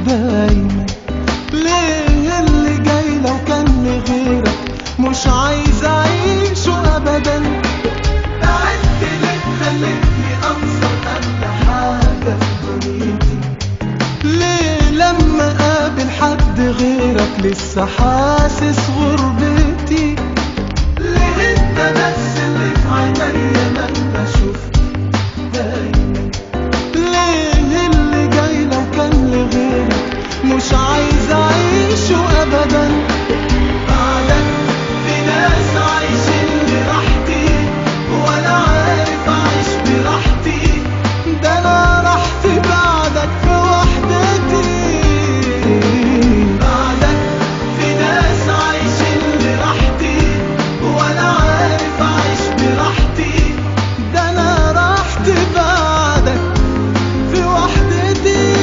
دايما ليه اللي جاي لو كان لغيرك مش عايز اعيشه ابدا بعدت ليه خلتني انسى اغلى حاجه في دنيتي ليه لما قابل حد غيرك لسه حاسس غربتي ليه انت بس اللي في عينيا لما شفت دايما ليه اللي جاي لو كان لغيرك مش عايز اعيشه ابدا بعدك في ناس عايشين براحتي وانا عارف اعيش براحتي ده انا راحتي بعدك في وحدتي بعدك في ناس عايشين براحتي وانا عارف اعيش براحتي ده انا راحتي بعدك في وحدتي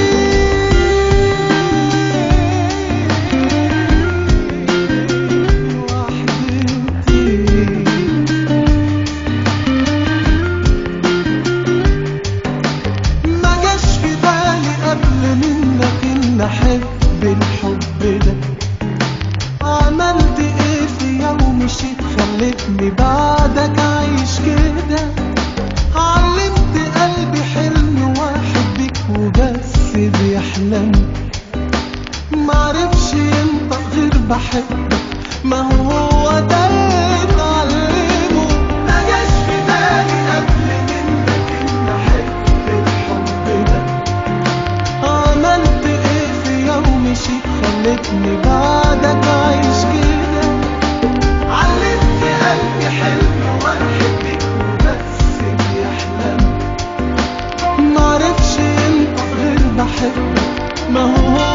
ما جاش في بالي قبل منك ان احب الحب ده عملت ايه في يوم مشيت خلتني بعدك عايش كده علمت قلبي حلم واحد بيك وبس بيحلم معرفش ينطق غير بحبك ما هو هو ده اللي اتعلمه ما جاش في بالي قبل منك ان احب الحب ده عملت ايه في يوم مشيت خلتني بعدك عايش كده علمت قلبي حلم واحد بيك وبس بيحلم معرفش ينطق غير بحبك ما هو